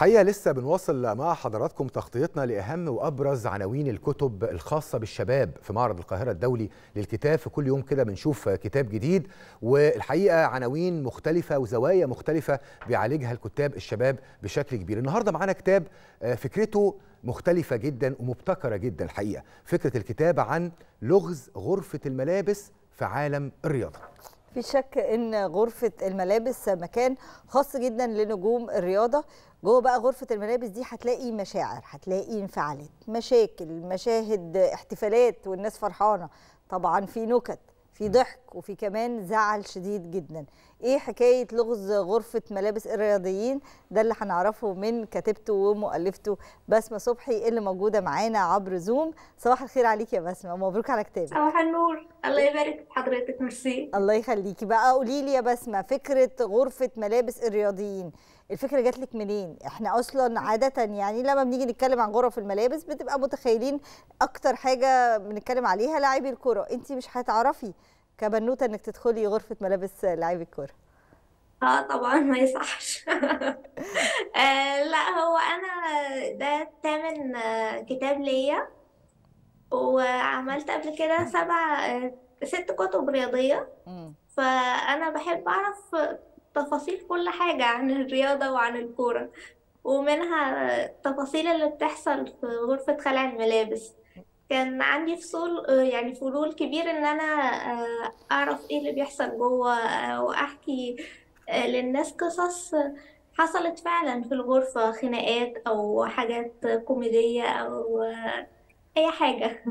الحقيقه لسه بنواصل مع حضراتكم تغطيتنا لاهم وابرز عناوين الكتب الخاصه بالشباب في معرض القاهره الدولي للكتاب في كل يوم كده بنشوف كتاب جديد والحقيقه عناوين مختلفه وزوايا مختلفه بيعالجها الكتاب الشباب بشكل كبير النهارده معانا كتاب فكرته مختلفه جدا ومبتكره جدا الحقيقه فكره الكتاب عن لغز غرفه الملابس في عالم الرياضه في شك ان غرفه الملابس مكان خاص جدا لنجوم الرياضه جوه بقى غرفه الملابس دي هتلاقي مشاعر هتلاقي انفعالات مشاكل مشاهد احتفالات والناس فرحانه طبعا في نكت في ضحك وفي كمان زعل شديد جدا ايه حكايه لغز غرفه ملابس الرياضيين ده اللي هنعرفه من كاتبته ومؤلفته بسمه صبحي اللي موجوده معانا عبر زوم صباح الخير عليك يا بسمه ومبروك على كتابك صباح النور الله يبارك في حضرتك ميرسي الله يخليكي بقى قولي لي يا بسمه فكره غرفه ملابس الرياضيين الفكره جات لك منين احنا اصلا عاده يعني لما بنيجي نتكلم عن غرف الملابس بتبقى متخيلين اكتر حاجه بنتكلم عليها لاعبي الكره انت مش هتعرفي كبنوته انك تدخلي غرفه ملابس لاعبي الكره اه طبعا ما يصحش آه لا هو انا ده تامن آه كتاب ليا وعملت قبل كده سبع آه ست كتب رياضيه فانا بحب اعرف تفاصيل كل حاجة عن الرياضة وعن الكورة ومنها التفاصيل اللي بتحصل في غرفة خلع الملابس كان عندي فصول يعني فضول كبير ان انا اعرف ايه اللي بيحصل جوه واحكي للناس قصص حصلت فعلا في الغرفة خناقات او حاجات كوميدية او اي حاجة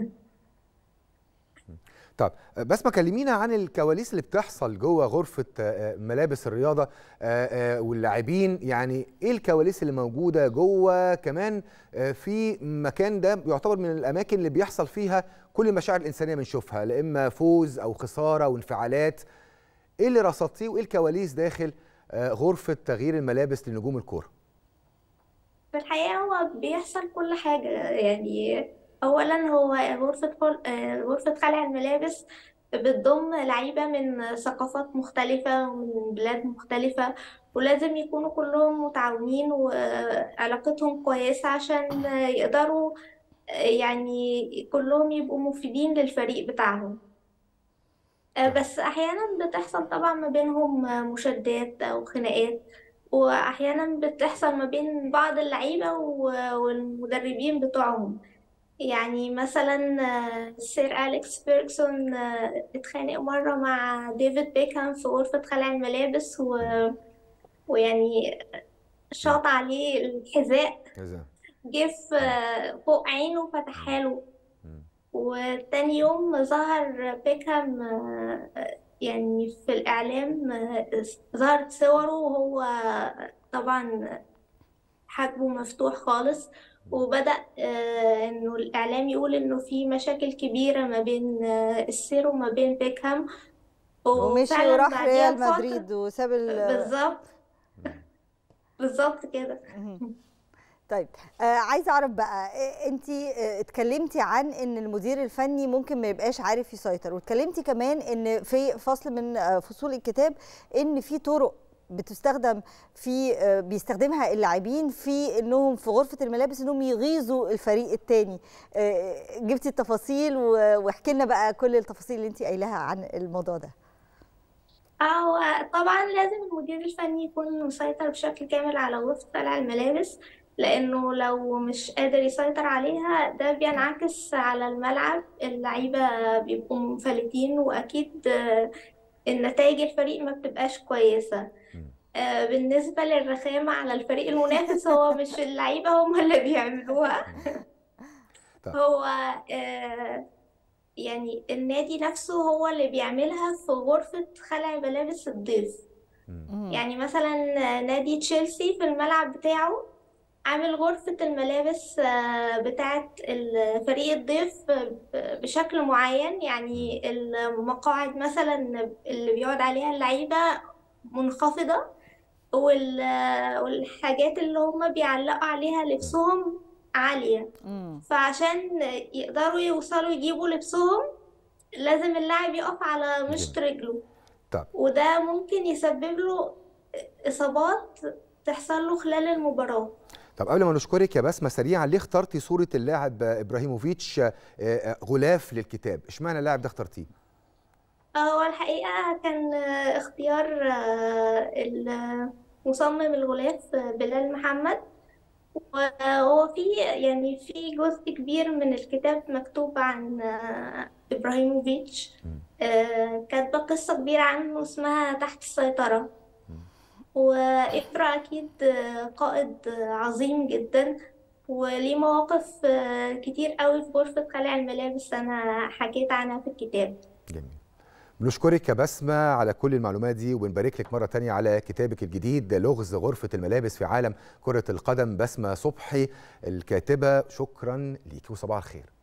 طب بس ما كلمينا عن الكواليس اللي بتحصل جوه غرفه ملابس الرياضه واللاعبين يعني ايه الكواليس اللي موجوده جوه كمان في مكان ده يعتبر من الاماكن اللي بيحصل فيها كل المشاعر الانسانيه بنشوفها لا اما فوز او خساره وانفعالات ايه اللي رصدتيه وايه الكواليس داخل غرفه تغيير الملابس لنجوم الكوره في الحقيقه هو بيحصل كل حاجه يعني اولا هو غرفه غرفه خلع الملابس بتضم لعيبه من ثقافات مختلفه ومن بلاد مختلفه ولازم يكونوا كلهم متعاونين وعلاقتهم كويسه عشان يقدروا يعني كلهم يبقوا مفيدين للفريق بتاعهم بس احيانا بتحصل طبعا ما بينهم مشادات او خناقات واحيانا بتحصل ما بين بعض اللعيبه والمدربين بتوعهم يعني مثلا سير أليكس فيرجسون اتخانق مرة مع ديفيد بيكهام في غرفة خلع الملابس و... ويعني شاط عليه الحذاء جه فوق عينه وفتحها له وتاني يوم ظهر بيكهام يعني في الإعلام ظهرت صوره وهو طبعا حاجبه مفتوح خالص وبدأ إنه الإعلام يقول إنه في مشاكل كبيرة ما بين السير وما بين بيكهام ومشي وراح ريال مدريد وساب ال بالظبط بالظبط كده طيب آه عايزه اعرف بقى انت آه اتكلمتي عن ان المدير الفني ممكن ما يبقاش عارف يسيطر واتكلمتي كمان ان في فصل من آه فصول الكتاب ان في طرق بتستخدم في بيستخدمها اللاعبين في انهم في غرفه الملابس انهم يغيظوا الفريق الثاني جبتي التفاصيل واحكي لنا بقى كل التفاصيل اللي انت قايلاها عن الموضوع ده هو طبعا لازم المدير الفني يكون مسيطر بشكل كامل على غرفه خلع الملابس لانه لو مش قادر يسيطر عليها ده بينعكس على الملعب اللعيبه بيبقوا منفلتين واكيد النتائج الفريق ما بتبقاش كويسه آه بالنسبة للرخامة على الفريق المنافس هو مش اللعيبة هم اللي بيعملوها هو آه يعني النادي نفسه هو اللي بيعملها في غرفة خلع ملابس الضيف يعني مثلا نادي تشيلسي في الملعب بتاعه عامل غرفة الملابس بتاعة الفريق الضيف بشكل معين يعني المقاعد مثلا اللي بيقعد عليها اللعيبة منخفضة والحاجات اللي هم بيعلقوا عليها لبسهم عالية فعشان يقدروا يوصلوا يجيبوا لبسهم لازم اللاعب يقف على مشط رجله طب. وده ممكن يسبب له إصابات تحصل له خلال المباراة طب قبل ما نشكرك يا بسمه سريعا ليه اخترتي صوره اللاعب ابراهيموفيتش آه، آه، غلاف للكتاب اشمعنى اللاعب ده اخترتيه هو الحقيقة كان آه، اختيار آه، المصمم الغلاف آه، بلال محمد وهو في يعني في جزء كبير من الكتاب مكتوب عن آه، إبراهيموفيتش آه، كاتبة قصة كبيرة عنه اسمها تحت السيطرة وإبرا أكيد آه، قائد آه، عظيم جدا وليه مواقف آه، كتير قوي في غرفة خلع الملابس أنا حكيت عنها في الكتاب جميل بنشكرك يا بسمة على كل المعلومات دي وبنبارك لك مرة تانية على كتابك الجديد لغز غرفة الملابس في عالم كرة القدم بسمة صبحي الكاتبة شكرا ليكي وصباح الخير